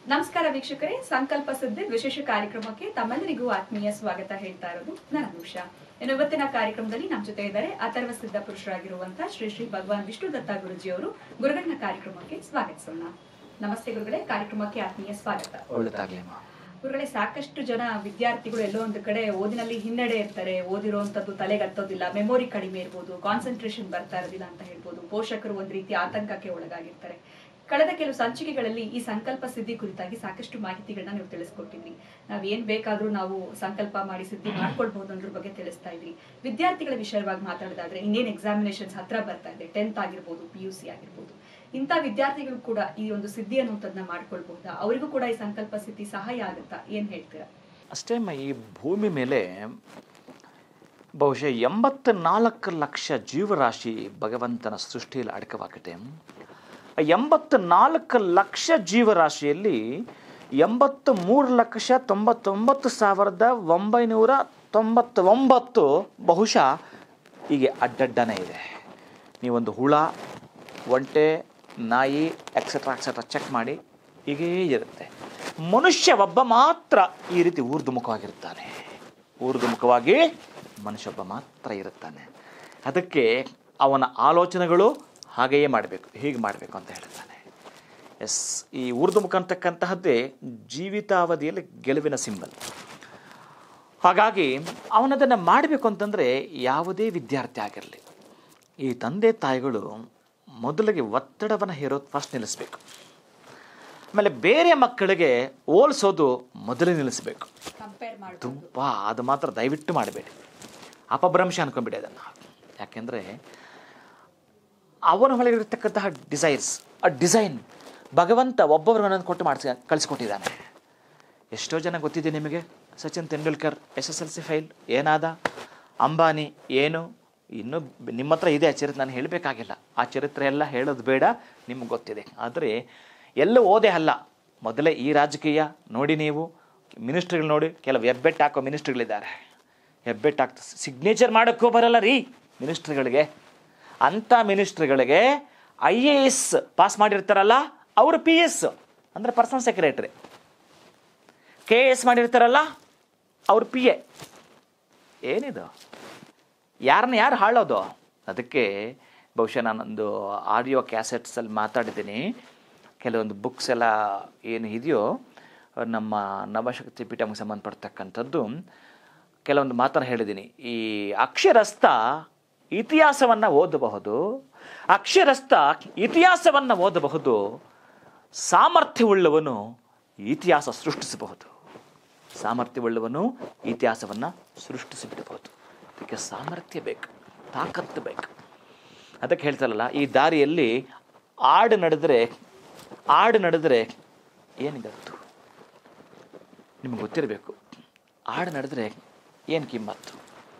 ನಮಸ್ಕಾರ ವೀಕ್ಷಕರೇ ಸಂಕಲ್ಪ ಸಿದ್ಧಿ ವಿಶೇಷ ಕಾರ್ಯಕ್ರಮಕ್ಕೆ ತಮ್ಮೆಲ್ಲರಿಗೂ ಆತ್ಮೀಯ ಸ್ವಾಗತ ಹೇಳ್ತಾ ಇರೋದು ನಾನು ಅನುಷಾ ಇನ್ನು ಇವತ್ತಿನ ಕಾರ್ಯಕ್ರಮದಲ್ಲಿ ನಮ್ಮ ಜೊತೆ ಇದ್ದಾರೆ ಅಥರ್ವ ಸಿದ್ಧ ಪುರುಷರಾಗಿರುವಂತಹ ಶ್ರೀ ಶ್ರೀ ಭಗವಾನ್ ವಿಷ್ಣು ದತ್ತ ಗುರುಜಿ ಅವರು ಗುರುಗಳನ್ನ ಕಾರ್ಯಕ್ರಮಕ್ಕೆ ಸ್ವಾಗತಿಸೋಣ ನಮಸ್ತೆ ಗುರುಗಳೇ ಕಾರ್ಯಕ್ರಮಕ್ಕೆ ಆತ್ಮೀಯ ಸ್ವಾಗತ ಒಳ್ಳೆದಾಗ್ಲಿ ಅಮ್ಮ ಗುರುಗಳೇ ಸಾಕಷ್ಟು ಜನ ವಿದ್ಯಾರ್ಥಿಗಳು ಎಲ್ಲೋ ಒಂದು ಕಡೆ ಓದಿನಲ್ಲಿ ಹಿನ್ನಡೆ ಇರ್ತಾರೆ ಓದಿರುವಂತದ್ದು ತಲೆಗೆ ಹತ್ತೋದಿಲ್ಲ ಮೆಮೊರಿ ಕಡಿಮೆ ಇರ್ಬೋದು ಕಾನ್ಸಂಟ್ರೇಷನ್ ಬರ್ತಾ ಇರೋದಿಲ್ಲ ಅಂತ ಹೇಳ್ಬೋದು ಪೋಷಕರು ಒಂದ್ ರೀತಿ ಆತಂಕಕ್ಕೆ ಒಳಗಾಗಿರ್ತಾರೆ ಕಳೆದ ಕೆಲವು ಸಂಚಿಕೆಗಳಲ್ಲಿ ಈ ಸಂಕಲ್ಪ ಸಿದ್ಧಿ ಕುರಿತಾಗಿ ಸಾಕಷ್ಟು ಮಾಹಿತಿಗಳನ್ನ ನೀವು ತಿಳಿಸ್ಕೊಟ್ಟಿದ್ರಿ ನಾವ್ ಏನ್ ಬೇಕಾದ್ರೂ ನಾವು ಸಂಕಲ್ಪ ಮಾಡಿ ಸಿದ್ಧಿ ಮಾಡ್ಕೊಳ್ಬಹುದು ಅನ್ನೋದ್ರ ಬಗ್ಗೆ ತಿಳಿಸ್ತಾ ಇದ್ರಿ ವಿದ್ಯಾರ್ಥಿಗಳ ವಿಷಯವಾಗಿ ಮಾತಾಡೋದಾದ್ರೆ ಇನ್ನೇನ್ ಎಕ್ಸಾಮಿನೇಷನ್ಸ್ ಹತ್ರ ಬರ್ತಾ ಇದೆ ಟೆಂತ್ ಆಗಿರ್ಬೋದು ಪಿ ಯು ಸಿ ಆಗಿರ್ಬೋದು ಇಂಥ ವಿದ್ಯಾರ್ಥಿಗಳು ಕೂಡ ಈ ಒಂದು ಸಿದ್ಧಿ ಅನ್ನುವಂಥದ್ದನ್ನ ಮಾಡ್ಕೊಳ್ಬಹುದಾ ಅವರಿಗೂ ಕೂಡ ಈ ಸಂಕಲ್ಪ ಸಿದ್ಧಿ ಸಹಾಯ ಆಗುತ್ತಾ ಏನ್ ಹೇಳ್ತೀರಾ ಅಷ್ಟೇ ಅಮ್ಮ ಈ ಭೂಮಿ ಮೇಲೆ ಬಹುಶಃ ಎಂಬತ್ತ ನಾಲ್ಕು ಲಕ್ಷ ಜೀವರಾಶಿ ಭಗವಂತನ ಸೃಷ್ಟಿಯಲ್ಲಿ ಅಡಕವಾಗಿದೆ ಆ ಎಂಬತ್ತ ನಾಲ್ಕು ಲಕ್ಷ ಜೀವರಾಶಿಯಲ್ಲಿ ಎಂಬತ್ತು ಮೂರು ಲಕ್ಷ ತೊಂಬತ್ತೊಂಬತ್ತು ಸಾವಿರದ ಒಂಬೈನೂರ ತೊಂಬತ್ತೊಂಬತ್ತು ಬಹುಶಃ ಹೀಗೆ ಅಡ್ಡಡ್ಡನೇ ಇದೆ ನೀವೊಂದು ಹುಳ ಒಂಟೆ ನಾಯಿ ಎಕ್ಸೆಟ್ರಾ ಎಕ್ಸೆಟ್ರಾ ಚೆಕ್ ಮಾಡಿ ಹೀಗೇ ಇರುತ್ತೆ ಮನುಷ್ಯ ಒಬ್ಬ ಮಾತ್ರ ಈ ರೀತಿ ಊರ್ಧ್ವಮುಖವಾಗಿರ್ತಾನೆ ಊರ್ಧ್ವಮುಖವಾಗಿ ಮನುಷ್ಯೊಬ್ಬ ಮಾತ್ರ ಇರುತ್ತಾನೆ ಅದಕ್ಕೆ ಅವನ ಆಲೋಚನೆಗಳು ಹಾಗೆಯೇ ಮಾಡಬೇಕು ಹೀಗೆ ಮಾಡಬೇಕು ಅಂತ ಹೇಳ್ತಾನೆ ಎಸ್ ಈ ಊರ್ಧ್ವಮುಖ ಅಂತಕ್ಕಂತಹದ್ದೇ ಜೀವಿತಾವಧಿಯಲ್ಲಿ ಗೆಲುವಿನ ಸಿಂಬಲ್ ಹಾಗಾಗಿ ಅವನದನ್ನು ಮಾಡಬೇಕು ಅಂತಂದರೆ ಯಾವುದೇ ವಿದ್ಯಾರ್ಥಿ ಆಗಿರಲಿ ಈ ತಂದೆ ತಾಯಿಗಳು ಮೊದಲಿಗೆ ಒತ್ತಡವನ್ನು ಹೇರೋದು ಫಸ್ಟ್ ನಿಲ್ಲಿಸಬೇಕು ಆಮೇಲೆ ಬೇರೆ ಮಕ್ಕಳಿಗೆ ಹೋಲಿಸೋದು ಮೊದಲೇ ನಿಲ್ಲಿಸಬೇಕು ಕಂಪೇರ್ ಮಾಡಿ ತುಂಬ ಅದು ಮಾತ್ರ ದಯವಿಟ್ಟು ಮಾಡಬೇಡಿ ಅಪಭ್ರಂಶ ಅನ್ಕೊಂಬಿಡಿ ಅದನ್ನು ಯಾಕೆಂದರೆ ಅವನ ಒಳಗಿರ್ತಕ್ಕಂತಹ ಡಿಸೈರ್ಸ್ ಆ ಡಿಸೈನ್ ಭಗವಂತ ಒಬ್ಬೊಬ್ಬರನ್ನ ಕೊಟ್ಟು ಮಾಡಿಸಿ ಕಳಿಸ್ಕೊಟ್ಟಿದ್ದಾನೆ ಎಷ್ಟೋ ಜನ ಗೊತ್ತಿದೆ ನಿಮಗೆ Sachin Tendulkar S S L C fail ಏನಾದ ಅಂಬಾನಿ ಏನು ಇನ್ನೂ ನಿಮ್ಮ ಹತ್ರ ಇದೆ ಆ ಚರಿತ್ರೆ ನಾನು ಹೇಳಬೇಕಾಗಿಲ್ಲ ಆ ಚರಿತ್ರೆ ಎಲ್ಲ ಹೇಳೋದು ಬೇಡ ನಿಮ್ಗೆ ಗೊತ್ತಿದೆ ಆದರೆ ಎಲ್ಲೂ ಓದೇ ಅಲ್ಲ ಮೊದಲೇ ಈ ರಾಜಕೀಯ ನೋಡಿ ನೀವು ಮಿನಿಸ್ಟ್ರಿಗಳು ನೋಡಿ ಕೆಲವು ಹೆಬ್ಬೆಟ್ಟು ಹಾಕೋ ಮಿನಿಸ್ಟ್ರಿಗಳಿದ್ದಾರೆ ಹೆಬ್ಬೆಟ್ಟು ಹಾಕ್ತ ಸಿಗ್ನೇಚರ್ ಮಾಡೋಕ್ಕೂ ಬರಲ್ಲ ರೀ ಮಿನಿಸ್ಟ್ರಿಗಳಿಗೆ ಅಂಥ ಮಿನಿಸ್ಟ್ರಿಗಳಿಗೆ ಐ ಎ ಎಸ್ ಪಾಸ್ ಮಾಡಿರ್ತಾರಲ್ಲ ಅವರು ಪಿ ಎಸ್ ಅಂದರೆ ಪರ್ಸನಲ್ ಸೆಕ್ರೆಟರಿ ಕೆ ಎಸ್ ಮಾಡಿರ್ತಾರಲ್ಲ ಅವ್ರು ಪಿ ಎ ಏನಿದು ಯಾರನ್ನ ಯಾರು ಹಾಳೋದು ಅದಕ್ಕೆ ಬಹುಶಃ ನಾನೊಂದು ಆಡಿಯೋ ಕ್ಯಾಸೆಟ್ಸಲ್ಲಿ ಮಾತಾಡಿದ್ದೀನಿ ಕೆಲವೊಂದು ಬುಕ್ಸ್ ಎಲ್ಲ ಏನು ಇದೆಯೋ ನಮ್ಮ ನವಶಕ್ತಿ ಪೀಠಕ್ಕೆ ಸಂಬಂಧಪಡ್ತಕ್ಕಂಥದ್ದು ಕೆಲವೊಂದು ಮಾತನ್ನು ಹೇಳಿದ್ದೀನಿ ಈ ಅಕ್ಷರಸ್ಥ ಇತಿಹಾಸವನ್ನು ಓದಬಹುದು ಅಕ್ಷರಸ್ಥ ಇತಿಹಾಸವನ್ನು ಓದಬಹುದು ಸಾಮರ್ಥ್ಯವುಳ್ಳವನು ಇತಿಹಾಸ ಸೃಷ್ಟಿಸಬಹುದು ಸಾಮರ್ಥ್ಯವುಳ್ಳವನು ಇತಿಹಾಸವನ್ನು ಸೃಷ್ಟಿಸಿಬಿಡಬಹುದು ಅದಕ್ಕೆ ಸಾಮರ್ಥ್ಯ ಬೇಕು ತಾಕತ್ತು ಬೇಕು ಅದಕ್ಕೆ ಹೇಳ್ತಾರಲ್ಲ ಈ ದಾರಿಯಲ್ಲಿ ಆಡು ನಡೆದರೆ ಆಡು ನಡೆದರೆ ಏನಿಗತ್ತು ನಿಮಗೆ ಗೊತ್ತಿರಬೇಕು ಆಡು ನಡೆದರೆ ಏನು ಕಿಮ್ಮತ್ತು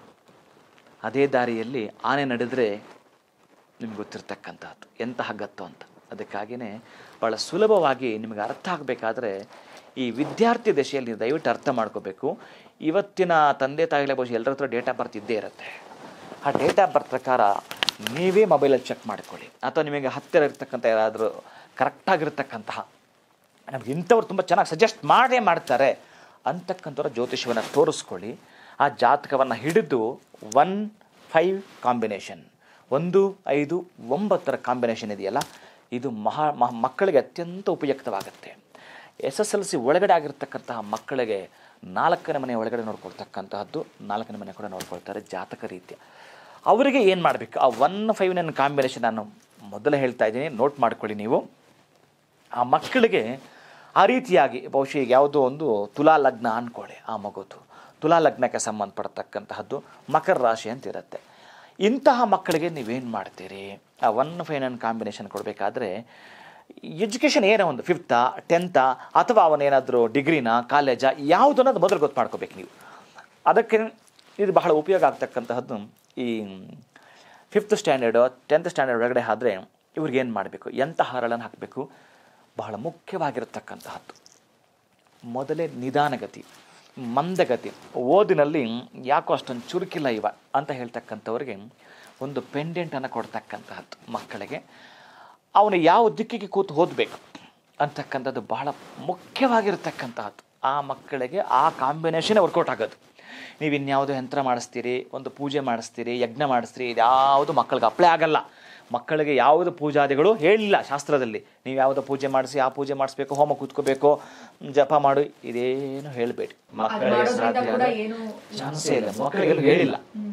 ಅದೇ ದಾರಿಯಲ್ಲಿ ಆನೆ ನಡೆದರೆ ನಿಮ್ಗೆ ಗೊತ್ತಿರ್ತಕ್ಕಂಥದ್ದು ಎಂತಹ ಗತ್ತು ಅಂತ ಅದಕ್ಕಾಗಿಯೇ ಭಾಳ ಸುಲಭವಾಗಿ ನಿಮಗೆ ಅರ್ಥ ಆಗಬೇಕಾದ್ರೆ ಈ ವಿದ್ಯಾರ್ಥಿ ದಶೆಯಲ್ಲಿ ನೀವು ದಯವಿಟ್ಟು ಅರ್ಥ ಮಾಡ್ಕೋಬೇಕು ಇವತ್ತಿನ ತಂದೆ ತಾಯಿಗಳ ಬಹುಶಃ ಎಲ್ಲರ ಹತ್ರ ಡೇಟ್ ಆಫ್ ಬರ್ತ್ ಇದ್ದೇ ಇರುತ್ತೆ ಆ ಡೇಟ್ ಆಫ್ ಬರ್ತ್ ಪ್ರಕಾರ ನೀವೇ ಮೊಬೈಲಲ್ಲಿ ಚೆಕ್ ಮಾಡ್ಕೊಳ್ಳಿ ಅಥವಾ ನಿಮಗೆ ಹತ್ತಿರ ಇರ್ತಕ್ಕಂಥ ಯಾರಾದರೂ ಕರೆಕ್ಟಾಗಿರ್ತಕ್ಕಂತಹ ನಮ್ಗೆ ಇಂಥವ್ರು ತುಂಬ ಚೆನ್ನಾಗಿ ಸಜೆಸ್ಟ್ ಮಾಡೇ ಮಾಡ್ತಾರೆ ಅಂತಕ್ಕಂಥವ್ರ ಜ್ಯೋತಿಷ್ಯವನ್ನು ತೋರಿಸ್ಕೊಳ್ಳಿ ಆ ಜಾತಕವನ್ನು ಹಿಡಿದು ಒನ್ ಫೈವ್ ಕಾಂಬಿನೇಷನ್ ಒಂದು ಐದು ಒಂಬತ್ತರ ಕಾಂಬಿನೇಷನ್ ಇದೆಯಲ್ಲ ಇದು ಮಹಾ ಮಹ ಮಕ್ಕಳಿಗೆ ಅತ್ಯಂತ ಉಪಯುಕ್ತವಾಗುತ್ತೆ ಎಸ್ ಎಸ್ ಎಲ್ ಸಿ ಒಳಗಡೆ ಆಗಿರ್ತಕ್ಕಂತಹ ಮಕ್ಕಳಿಗೆ ನಾಲ್ಕನೇ ಮನೆ ಒಳಗಡೆ ನೋಡ್ಕೊಳ್ತಕ್ಕಂತಹದ್ದು ನಾಲ್ಕನೇ ಮನೆ ಕೂಡ ನೋಡ್ಕೊಳ್ತಾರೆ ಜಾತಕ ರೀತ್ಯ ಅವರಿಗೆ ಏನು ಮಾಡಬೇಕು ಆ ಒನ್ ಫೈವ್ ನನ್ನ ಕಾಂಬಿನೇಷನ್ ನಾನು ಮೊದಲೇ ಹೇಳ್ತಾ ಇದ್ದೀನಿ ನೋಟ್ ಮಾಡ್ಕೊಳ್ಳಿ ನೀವು ಆ ಮಕ್ಕಳಿಗೆ ಆ ರೀತಿಯಾಗಿ ಬಹುಶಃ ಈಗ ಯಾವುದೋ ಒಂದು ತುಲಾ ಲಗ್ನ ಅಂದ್ಕೊಳ್ಳಿ ಆ ಮಗುದು ತುಲಾ ಲಗ್ನಕ್ಕೆ ಸಂಬಂಧಪಡ್ತಕ್ಕಂತಹದ್ದು ಮಕರ ರಾಶಿ ಅಂತ ಇರುತ್ತೆ ಇಂತಹ ಮಕ್ಕಳಿಗೆ ನೀವೇನು ಮಾಡ್ತೀರಿ ಆ ಒನ್ ಫೈವ್ ನೈನ್ ಕಾಂಬಿನೇಷನ್ ಕೊಡಬೇಕಾದ್ರೆ ಎಜುಕೇಷನ್ ಏನೋ ಒಂದು ಫಿಫ್ತಾ ಟೆಂತಾ ಅಥವಾ ಅವನೇನಾದರೂ ಡಿಗ್ರಿನಾ ಕಾಲೇಜಾ ಯಾವುದು ಅನ್ನೋದು ಮೊದಲು ಗೊತ್ತು ಮಾಡ್ಕೋಬೇಕು ನೀವು ಅದಕ್ಕೆ ಇದು ಬಹಳ ಉಪಯೋಗ ಆಗ್ತಕ್ಕಂತಹದ್ದು ಈ ಫಿಫ್ತ್ ಸ್ಟ್ಯಾಂಡರ್ಡು ಟೆಂತ್ ಸ್ಟ್ಯಾಂಡರ್ಡ್ ಒಳಗಡೆ ಆದರೆ ಇವ್ರಿಗೆ ಏನು ಮಾಡಬೇಕು ಎಂಥ ಹರಳನ್ನು ಹಾಕಬೇಕು ಬಹಳ ಮುಖ್ಯವಾಗಿರತಕ್ಕಂತಹದ್ದು ಮೊದಲೇ ನಿಧಾನಗತಿ ಮಂದಗತಿ ಓದಿನಲ್ಲಿ ಯಾಕೋ ಅಷ್ಟೊಂದು ಚುರುಕಿಲ್ಲ ಇವ ಅಂತ ಹೇಳ್ತಕ್ಕಂಥವ್ರಿಗೆ ಒಂದು ಪೆಂಡೆಂಟನ್ನು ಕೊಡ್ತಕ್ಕಂತಹದ್ದು ಮಕ್ಕಳಿಗೆ ಅವನು ಯಾವ ದಿಕ್ಕಿಗೆ ಕೂತು ಓದಬೇಕು ಅಂತಕ್ಕಂಥದ್ದು ಬಹಳ ಮುಖ್ಯವಾಗಿರ್ತಕ್ಕಂತಹದ್ದು ಆ ಮಕ್ಕಳಿಗೆ ಆ ಕಾಂಬಿನೇಷನ್ ವರ್ಕೌಟ್ ಆಗೋದು ನೀವು ಇನ್ಯಾವುದೋ ಯಂತ್ರ ಮಾಡಿಸ್ತೀರಿ ಒಂದು ಪೂಜೆ ಮಾಡಿಸ್ತೀರಿ ಯಜ್ಞ ಮಾಡಿಸ್ತೀರಿ ಇದ್ಯಾವುದು ಮಕ್ಕಳಿಗೆ ಅಪ್ಲೈ ಆಗಲ್ಲ ಮಕ್ಕಳಿಗೆ ಯಾವುದು ಪೂಜಾದಿಗಳು ಹೇಳಿಲ್ಲ ಶಾಸ್ತ್ರದಲ್ಲಿ ನೀವು ಯಾವುದೋ ಪೂಜೆ ಮಾಡಿಸಿ ಆ ಪೂಜೆ ಮಾಡಿಸ್ಬೇಕು ಹೋಮ ಕೂತ್ಕೋಬೇಕು ಜಪ ಮಾಡು ಇದೇನು ಹೇಳಬೇಡಿ ಮಕ್ಕಳಿಗೆ ಮಾಡೋದ್ರಿಂದ ಸಾಧ್ಯ ಕೂಡ ಆದ್ರೆ ಏನು ಚಾನ್ಸೇ ಇಲ್ಲ ಮಕ್ಕಳಿಗೆಲ್ಲೂ ಹೇಳಿಲ್ಲ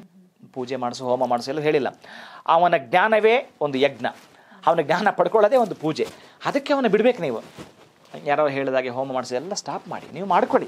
ಪೂಜೆ ಮಾಡಿಸು ಹೋಮ ಮಾಡಿಸು ಎಲ್ಲ ಹೇಳಿಲ್ಲ ಅವನ ಜ್ಞಾನವೇ ಒಂದು ಯಜ್ಞ ಅವನ ಜ್ಞಾನ ಪಡ್ಕೊಳ್ಳೋದೇ ಒಂದು ಪೂಜೆ ಅದಕ್ಕೆ ಅವನ ಬಿಡ್ಬೇಕು ನೀವು ಯಾರೋ ಹೇಳಿದಾಗೆ ಹೋಮ ಮಾಡಿಸಿ ಎಲ್ಲ ಸ್ಟಾಪ್ ಮಾಡಿ ನೀವು ಮಾಡ್ಕೊಳ್ಳಿ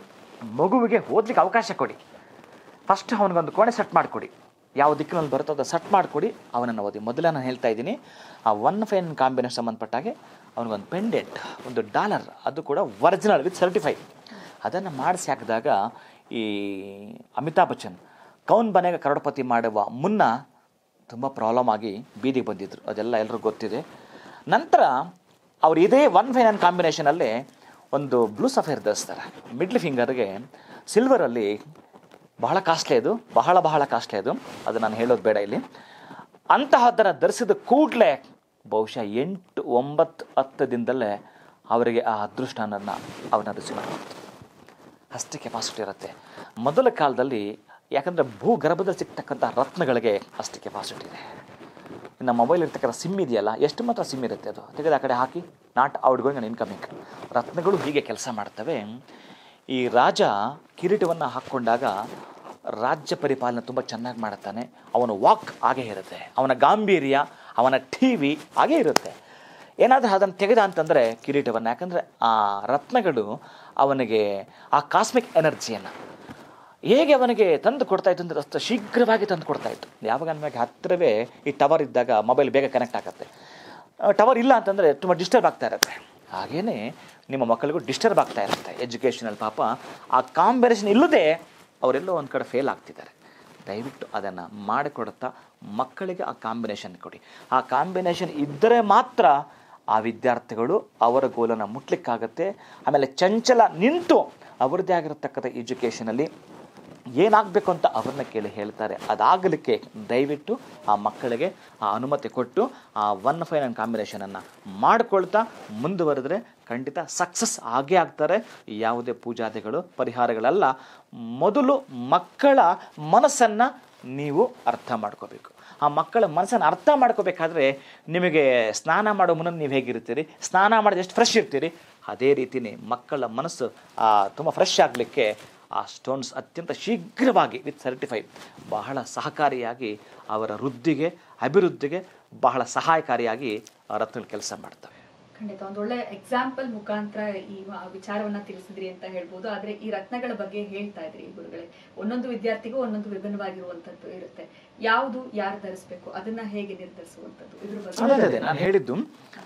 ಮಗುವಿಗೆ ಓದ್ಲಿಕ್ಕೆ ಅವಕಾಶ ಕೊಡಿ ಫಸ್ಟ್ ಅವನಿಗೊಂದು ಕೋಣೆ ಸೆಟ್ ಮಾಡಿಕೊಡಿ ಯಾವ ದಿಕ್ಕಿನಲ್ಲಿ ಬರುತ್ತೋ ಅದು ಸೆಟ್ ಮಾಡಿಕೊಡಿ ಅವನನ್ನು ಓದಿ ಮೊದಲೇ ನಾನು ಹೇಳ್ತಾ ಇದ್ದೀನಿ ಆ ಒನ್ ಫೈನ್ ಕಾಂಬಿನೇಷನ್ ಸಂಬಂಧಪಟ್ಟಾಗೆ ಅವನಿಗೊಂದು ಪೆಂಡೆಂಟ್ ಒಂದು ಡಾಲರ್ ಅದು ಕೂಡ ಒರಿಜಿನಲ್ ವಿತ್ ಸರ್ಟಿಫೈ ಅದನ್ನು ಮಾಡಿಸಿ ಹಾಕಿದಾಗ ಈ ಅಮಿತಾಬ್ ಬಚ್ಚನ್ ಕೌನ್ ಬನೆಗೆ ಕರೋಡಪತಿ ಮಾಡುವ ಮುನ್ನ ತುಂಬ ಪ್ರಾಬ್ಲಮ್ ಆಗಿ ಬೀದಿಗೆ ಬಂದಿದ್ರು ಅದೆಲ್ಲ ಎಲ್ರಿಗೂ ಗೊತ್ತಿದೆ ನಂತರ ಅವ್ರು ಇದೇ ಒನ್ ಫೈನ್ ಕಾಂಬಿನೇಷನಲ್ಲಿ ಒಂದು ಬ್ಲೂ ಸಫೇರ್ ಧರಿಸ್ತಾರೆ ಮಿಡ್ಲ್ ಫಿಂಗರ್ಗೆ ಸಿಲ್ವರಲ್ಲಿ ಬಹಳ ಕಾಸ್ಟ್ಲಿ ಅದು ಬಹಳ ಬಹಳ ಕಾಸ್ಟ್ಲಿ ಅದು ಅದು ನಾನು ಹೇಳೋದು ಬೇಡ ಇಲ್ಲಿ ಅಂತಹದ್ದನ್ನು ಧರಿಸಿದ ಕೂಡಲೇ ಬಹುಶಃ ಎಂಟು ಒಂಬತ್ತು ಹತ್ತು ದಿನದಲ್ಲೇ ಅವರಿಗೆ ಆ ಅದೃಷ್ಟನನ್ನು ಅವನ ರುಚಿ ಮಾಡಬಹುದು ಅಷ್ಟು ಕೆಪಾಸಿಟಿ ಇರುತ್ತೆ ಮೊದಲ ಕಾಲದಲ್ಲಿ ಯಾಕಂದರೆ ಭೂಗರ್ಭದಲ್ಲಿ ಸಿಗ್ತಕ್ಕಂಥ ರತ್ನಗಳಿಗೆ ಅಷ್ಟು ಕೆಪಾಸಿಟಿ ಇದೆ ನಮ್ಮ ಮೊಬೈಲ್ ಇರ್ತಕ್ಕಂಥ ಸಿಮ್ ಇದೆಯಲ್ಲ ಎಷ್ಟು ಮಾತ್ರ ಸಿಮ್ ಇರುತ್ತೆ ಅದು ತೆಗೆದು ಆ ಕಡೆ ಹಾಕಿ ನಾಟ್ ಔಟ್ ಗೋಯಿಂಗ್ ಇನ್ಕಮಿಂಗ್ ರತ್ನಗಳು ಹೀಗೆ ಕೆಲಸ ಮಾಡ್ತವೆ ಈ ರಾಜ ಕಿರೀಟವನ್ನು ಹಾಕ್ಕೊಂಡಾಗ ರಾಜ್ಯ ಪರಿಪಾಲನೆ ತುಂಬ ಚೆನ್ನಾಗಿ ಮಾಡುತ್ತಾನೆ ಅವನ ವಾಕ್ ಹಾಗೇ ಇರುತ್ತೆ ಅವನ ಗಾಂಭೀರ್ಯ ಅವನ ಟಿ ವಿ ಹಾಗೇ ಇರುತ್ತೆ ಏನಾದರೂ ಅದನ್ನು ತೆಗೆದ ಅಂತಂದರೆ ಕಿರೀಟವನ್ನು ಯಾಕಂದರೆ ಆ ರತ್ನಗಳು ಅವನಿಗೆ ಆ ಕಾಸ್ಮಿಕ್ ಎನರ್ಜಿಯನ್ನು ಹೇಗೆ ಅವನಿಗೆ ತಂದು ಕೊಡ್ತಾ ಇತ್ತು ಅಂದರೆ ಅಷ್ಟು ಶೀಘ್ರವಾಗಿ ತಂದು ಕೊಡ್ತಾ ಇತ್ತು ಯಾವಾಗ ನಮಗೆ ಹತ್ತಿರವೇ ಈ ಟವರ್ ಇದ್ದಾಗ ಮೊಬೈಲ್ ಬೇಗ ಕನೆಕ್ಟ್ ಆಗುತ್ತೆ ಟವರ್ ಇಲ್ಲ ಅಂತಂದರೆ ತುಂಬ ಡಿಸ್ಟರ್ಬ್ ಆಗ್ತಾ ಇರುತ್ತೆ ಹಾಗೇನೆ ನಿಮ್ಮ ಮಕ್ಕಳಿಗೂ ಡಿಸ್ಟರ್ಬ್ ಆಗ್ತಾ ಇರುತ್ತೆ ಎಜುಕೇಷನಲ್ ಪಾಪ ಆ ಕಾಂಬಿನೇಷನ್ ಇಲ್ಲದೆ ಅವರೆಲ್ಲೋ ಒಂದು ಕಡೆ ಫೇಲ್ ಆಗ್ತಿದ್ದಾರೆ ದಯವಿಟ್ಟು ಅದನ್ನು ಮಾಡಿಕೊಡುತ್ತಾ ಮಕ್ಕಳಿಗೆ ಆ ಕಾಂಬಿನೇಷನ್ ಕೊಡಿ ಆ ಕಾಂಬಿನೇಷನ್ ಇದ್ದರೆ ಮಾತ್ರ ಆ ವಿದ್ಯಾರ್ಥಿಗಳು ಅವರ ಗೋಲನ್ನು ಮುಟ್ಲಿಕ್ಕಾಗತ್ತೆ ಆಮೇಲೆ ಚಂಚಲ ನಿಂತು ಅವರದ್ದೇ ಆಗಿರತಕ್ಕಂಥ ಎಜುಕೇಷನಲ್ಲಿ ಏನಾಗಬೇಕು ಅಂತ ಅವ್ರನ್ನ ಕೇಳಿ ಹೇಳ್ತಾರೆ ಅದಾಗಲಿಕ್ಕೆ ದಯವಿಟ್ಟು ಆ ಮಕ್ಕಳಿಗೆ ಆ ಅನುಮತಿ ಕೊಟ್ಟು ಆ ಒನ್ ಫೈನ್ ಆ್ಯಂಡ್ ಕಾಂಬಿನೇಷನನ್ನು ಮಾಡಿಕೊಳ್ತಾ ಮುಂದುವರೆದ್ರೆ ಖಂಡಿತ ಸಕ್ಸಸ್ ಆಗೇ ಆಗ್ತಾರೆ ಯಾವುದೇ ಪೂಜಾದಿಗಳು ಪರಿಹಾರಗಳೆಲ್ಲ ಮೊದಲು ಮಕ್ಕಳ ಮನಸ್ಸನ್ನು ನೀವು ಅರ್ಥ ಮಾಡ್ಕೋಬೇಕು ಆ ಮಕ್ಕಳ ಮನಸ್ಸನ್ನು ಅರ್ಥ ಮಾಡ್ಕೋಬೇಕಾದ್ರೆ ನಿಮಗೆ ಸ್ನಾನ ಮಾಡೋ ಮುನ್ನ ನೀವು ಹೇಗಿರ್ತೀರಿ ಸ್ನಾನ ಮಾಡಿದ ಎಷ್ಟು ಫ್ರೆಶ್ ಇರ್ತೀರಿ ಅದೇ ರೀತಿಯೇ ಮಕ್ಕಳ ಮನಸ್ಸು ತುಂಬ ಫ್ರೆಶ್ ಆಗಲಿಕ್ಕೆ ಆ ಸ್ಟೋನ್ಸ್ ಅತ್ಯಂತ ಶೀಘ್ರವಾಗಿ ವಿತ್ ಸರ್ಟಿಫೈಡ್ ಬಹಳ ಸಹಕಾರಿಯಾಗಿ ಅವರ ವೃದ್ಧಿಗೆ ಅಭಿವೃದ್ಧಿಗೆ ಬಹಳ ಸಹಾಯಕಾರಿಯಾಗಿ ಆ ರತ್ನಗಳು ಕೆಲಸ ಮಾಡ್ತವೆ ಖಂಡಿತ ಒಂದು ಒಳ್ಳೆ ಎಕ್ಸಾಂಪಲ್ ಮುಖಾಂತರ ಈ ವ- ವಿಚಾರವನ್ನ ತಿಳಿಸಿದ್ರಿ ಅಂತ ಹೇಳ್ಬೋದು ಆದ್ರೆ ಈ ರತ್ನಗಳ ಬಗ್ಗೆ ಹೇಳ್ತಾ ಇದ್ರಿ ಗುರುಗಳೇ ಒಂದೊಂದು ವಿದ್ಯಾರ್ಥಿಗೂ ಒಂದೊಂದು ವಿಭಿನ್ನವಾಗಿರುವಂತದ್ದು ಇರುತ್ತೆ ಯಾವುದು ಯಾರು ಧರಿಸ್ಬೇಕು ಅದನ್ನ ಹೇಗೆ ನಿರ್ಧರಿಸುವಂತದ್ದು ಇದ್ರ ಅದೇ ಬಗ್ಗೆ ಅದೇ ನಾನು ಹೇಳಿದ್ದು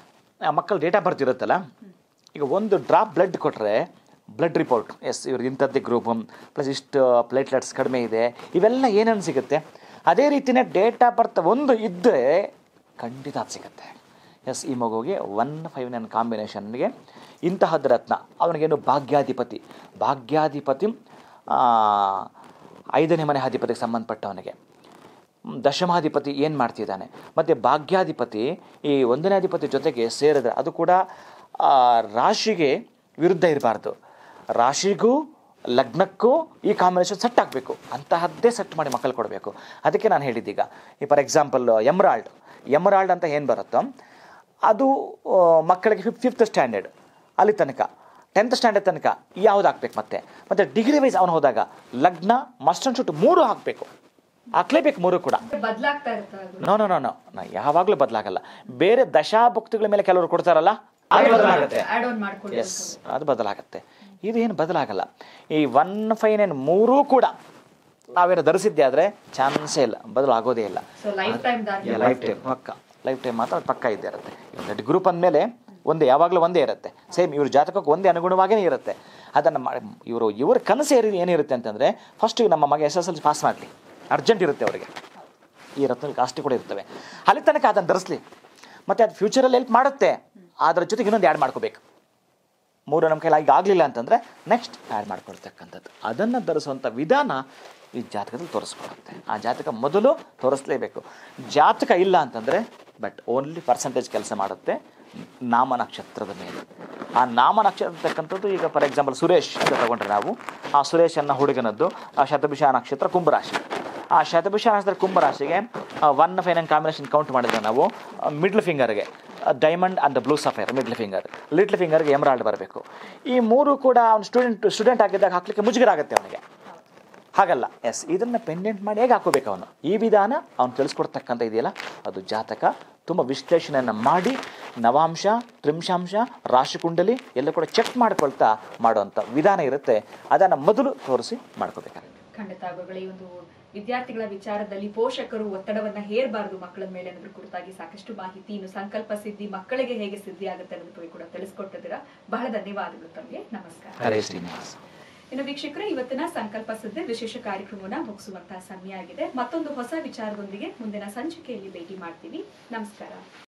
ಆ ಮಕ್ಕಳ ಡೇಟಾ ಬರ್ತ್ ಇರುತ್ತಲ್ಲ ಈಗ ಒಂದು ಡ್ರಾಪ್ ಬ್ಲಡ್ ಕೊಟ್ಟರೆ ಬ್ಲಡ್ ರಿಪೋರ್ಟ್ ಎಸ್ ಇವ್ರಿಗೆ ಇಂಥದ್ದೇ ಗ್ರೂಪ್ ಪ್ಲಸ್ ಇಷ್ಟು ಪ್ಲೇಟ್ಲೆಟ್ಸ್ ಕಡಿಮೆ ಇದೆ ಇವೆಲ್ಲ ಏನೇನು ಸಿಗುತ್ತೆ ಅದೇ ರೀತಿಯೇ ಡೇಟಾ ಬರ್ತ್ ಒಂದು ಇದ್ದರೆ ಖಂಡಿತ ಅದು ಸಿಗುತ್ತೆ ಎಸ್ ಈ ಮಗುವಿಗೆ ಒನ್ ಫೈವ್ ನೈನ್ ಕಾಂಬಿನೇಷನ್ಗೆ ಇಂತಹದ್ದು ರತ್ನ ಅವನಿಗೇನು ಭಾಗ್ಯಾಧಿಪತಿ ಭಾಗ್ಯಾಧಿಪತಿ ಆ, ಐದನೇ ಮನೆ ಅಧಿಪತಿಗೆ ಸಂಬಂಧಪಟ್ಟವನಿಗೆ ದಶಮಾಧಿಪತಿ ಏನು ಮಾಡ್ತಿದ್ದಾನೆ ಮತ್ತು ಭಾಗ್ಯಾಧಿಪತಿ ಈ ಒಂದನೇ ಅಧಿಪತಿ ಜೊತೆಗೆ ಸೇರಿದ್ರೆ ಅದು ಕೂಡ ಆ, ರಾಶಿಗೆ ವಿರುದ್ಧ ಇರಬಾರ್ದು ರಾಶಿಗೂ ಲಗ್ನಕ್ಕೂ ಈ ಕಾಂಬಿನೇಷನ್ ಸೆಟ್ ಆಗಬೇಕು ಅಂತಹದ್ದೇ ಸೆಟ್ ಮಾಡಿ ಮಕ್ಕಳು ಕೊಡಬೇಕು ಅದಕ್ಕೆ ನಾನು ಹೇಳಿದ್ದೀಗ ಈ ಫಾರ್ ಎಕ್ಸಾಂಪಲ್ ಎಮ್ರಾಲ್ಡ್ ಎಮ್ರಾಲ್ಡ್ ಅಂತ ಏನು ಬರುತ್ತೋ ಅದು ಆ, ಮಕ್ಕಳಿಗೆ ಫಿಫ್ತ್ ಫಿಫ್ತ್ ಸ್ಟ್ಯಾಂಡರ್ಡ್ ಅಲ್ಲಿ ತನಕ ಟೆಂತ್ ಸ್ಟ್ಯಾಂಡರ್ಡ್ ತನಕ ಯಾವ್ದು ಹಾಕ್ಬೇಕು ಮತ್ತೆ ಮತ್ತು ಡಿಗ್ರಿ ವೈಸ್ ಅವನು ಹೋದಾಗ ಲಗ್ನ ಮಸ್ಟ್ ಅಂಡ್ ಶುಟ್ ಮೂರು ಹಾಕಬೇಕು ಹಾಕ್ಲೇಬೇಕು ಮೂರು ಕೂಡ ಬದಲಾಗ್ತಾ ಇರ್ತಾರೆ ಅದು. ನೋ ನೋ ನೋ ನೋ ನಾ ಯಾವಾಗಲೂ ಬದಲಾಗಲ್ಲ ಬೇರೆ ದಶಾಭುಕ್ತಿಗಳ ಮೇಲೆ ಕೆಲವರು ಕೊಡ್ತಾರಲ್ಲ ಅದು ಬದಲಾಗುತ್ತೆ ಆಡ್ ಆನ್ ಮಾಡ್ಕೊಳ್ಳಿ ಎಸ್ ಅದು ಬದಲಾಗುತ್ತೆ ಇದು ಏನು ಬದಲಾಗಲ್ಲ ಈ ಒನ್ ಫೈವ್ ನೈನ್ ಮೂರೂ ಕೂಡ ನಾವೇನು ಧರಿಸಿದ್ದೆ ಆದರೆ ಚಾನ್ಸೇ ಇಲ್ಲ ಬದಲಾಗೋದೇ ಇಲ್ಲ ಸೊ ಲೈಫ್ ಟೈಮ್ ದಾರಿ ಲೈಫ್ ಟೈಮ್ ಪಕ್ಕ ಲೈಫ್ ಟೈಮ್ ಮಾತ್ರ ಪಕ್ಕ ಇದ್ದೇ ಇರುತ್ತೆ ಬ್ಲಡ್ ಗ್ರೂಪ್ ಅಂದಮೇಲೆ ಒಂದೇ ಯಾವಾಗಲೂ ಒಂದೇ ಇರುತ್ತೆ ಸೇಮ್ ಇವ್ರ ಜಾತಕಕ್ಕೆ ಒಂದೇ ಅನುಗುಣವಾಗಿಯೇ ಇರುತ್ತೆ ಅದನ್ನು ಮಾಡಿ ಇವರು ಇವ್ರ ಕನಸು ಏರಿ ಏನಿರುತ್ತೆ ಅಂತಂದರೆ ಫಸ್ಟ್ ನಮ್ಮ ಮಗ S S L C pass ಮಾಡಲಿ ಅರ್ಜೆಂಟ್ ಇರುತ್ತೆ ಅವರಿಗೆ ಈ ರತ್ನ ಕಾಸ್ಟಿ ಕೂಡ ಇರ್ತವೆ ಅಲ್ಲಿ ತನಕ ಅದನ್ನು ಧರಿಸ್ಲಿ ಮತ್ತು ಅದು ಫ್ಯೂಚರಲ್ಲಿ ಹೆಲ್ಪ್ ಮಾಡುತ್ತೆ ಅದರ ಜೊತೆಗೆ ಇನ್ನೊಂದು ಆ್ಯಡ್ ಮಾಡ್ಕೋಬೇಕು ಮೂರು ನಮ್ಮ ಕೈಲಿ ಈಗ ಆಗಲಿಲ್ಲ ಅಂತಂದರೆ ನೆಕ್ಸ್ಟ್ ಆ್ಯಡ್ ಮಾಡ್ಕೊಳ್ತಕ್ಕಂಥದ್ದು ಅದನ್ನು ಧರಿಸುವಂಥ ವಿಧಾನ ಈ ಜಾತಕದಲ್ಲಿ ತೋರಿಸ್ಕೊಡುತ್ತೆ ಆ ಜಾತಕ ಮೊದಲು ತೋರಿಸ್ಲೇಬೇಕು ಜಾತಕ ಇಲ್ಲ ಅಂತಂದರೆ ಬಟ್ ಓನ್ಲಿ ಪರ್ಸಂಟೇಜ್ ಕೆಲಸ ಮಾಡುತ್ತೆ ನಾಮ ನಕ್ಷತ್ರದ ಮೇಲೆ ಆ ನಾಮ ನಕ್ಷತ್ರ ಅಂತಕ್ಕಂಥದ್ದು ಈಗ ಫಾರ್ ಎಕ್ಸಾಂಪಲ್ ಸುರೇಶ್ ಅಂತ ತಗೊಂಡ್ರೆ ನಾವು ಆ ಸುರೇಶ್ ಅನ್ನೋ ಹುಡುಗನದ್ದು ಆ ಶತಭಿಷ ನಕ್ಷತ್ರ ಕುಂಭರಾಶಿ ಆ ಶತಭಿಷ ನಕ್ಷತ್ರ ಕುಂಭರಾಶಿಗೆ one five and combination count ಮಾಡಿದ್ರೆ ನಾವು ಮಿಡ್ಲ್ ಫಿಂಗರ್ಗೆ diamond and blue sapphire middle finger little ಫಿಂಗರ್ಗೆ ಎಮರಾಲ್ಡ್ ಬರಬೇಕು ಈ ಮೂರು ಕೂಡ ಅವ್ನು ಸ್ಟೂಡೆಂಟ್ ಸ್ಟೂಡೆಂಟ್ ಆಗಿದ್ದಾಗ ಹಾಕ್ಲಿಕ್ಕೆ ಮುಜುಗರ ಆಗುತ್ತೆ ಅವನಿಗೆ ಹಾಗಲ್ಲ ಎಸ್ ಇದನ್ನು ಪೆಂಡೆಂಟ್ ಮಾಡಿ ಹೇಗೆ ಹಾಕೋಬೇಕು ಅವನು ಈ ವಿಧಾನ ಅವ್ನು ತಿಳಿಸ್ಕೊಡ್ತಕ್ಕಂಥ ಇದೆಯಲ್ಲ ಅದು ಜಾತಕ ತುಂಬ ವಿಶ್ಲೇಷಣೆಯನ್ನು ಮಾಡಿ ನವಾಂಶ ತ್ರಿಂಶಾಂಶ ರಾಶಿಕುಂಡಲಿ ಎಲ್ಲ ಕೂಡ ಚೆಕ್ ಮಾಡ್ಕೊಳ್ತಾ ಮಾಡುವಂಥ ವಿಧಾನ ಇರುತ್ತೆ ಅದನ್ನು ಮೊದಲು ತೋರಿಸಿ ಮಾಡ್ಕೋಬೇಕಾಗುತ್ತೆ ಖಂಡಿತ ಗುರುಗಳೇ ಈ ಒಂದು ವಿದ್ಯಾರ್ಥಿಗಳ ವಿಚಾರದಲ್ಲಿ ಪೋಷಕರು ಒತ್ತಡವನ್ನ ಹೇರಬಾರದು ಮಕ್ಕಳ ಮೇಲೆ ಅನ್ನೋದ್ರ ಕುರಿತಾಗಿ ಸಾಕಷ್ಟು ಮಾಹಿತಿ ಇನ್ನು ಸಂಕಲ್ಪ ಸಿದ್ಧಿ ಮಕ್ಕಳಿಗೆ ಹೇಗೆ ಸಿದ್ಧಿ ಆಗುತ್ತೆ ಅನ್ನೋದ್ರ ಬಗ್ಗೆ ಕೂಡ ತಿಳಿಸ್ಕೊಟ್ಟಿದ್ದೀರಾ ಬಹಳ ಧನ್ಯವಾದಗಳು ತಮಗೆ ನಮಸ್ಕಾರ ಹರೇ ಶ್ರೀನಿವಾಸ್ ಇನ್ನು ವೀಕ್ಷಕರೇ ಇವತ್ತಿನ ಸಂಕಲ್ಪ ಸಿದ್ಧಿ ವಿಶೇಷ ಕಾರ್ಯಕ್ರಮವನ್ನ ಮುಗಿಸುವಂತಹ ಸಮಯ ಆಗಿದೆ ಮತ್ತೊಂದು ಹೊಸ ವಿಚಾರದೊಂದಿಗೆ ಮುಂದಿನ ಸಂಚಿಕೆಯಲ್ಲಿ ಭೇಟಿ ಮಾಡ್ತೀವಿ ನಮಸ್ಕಾರ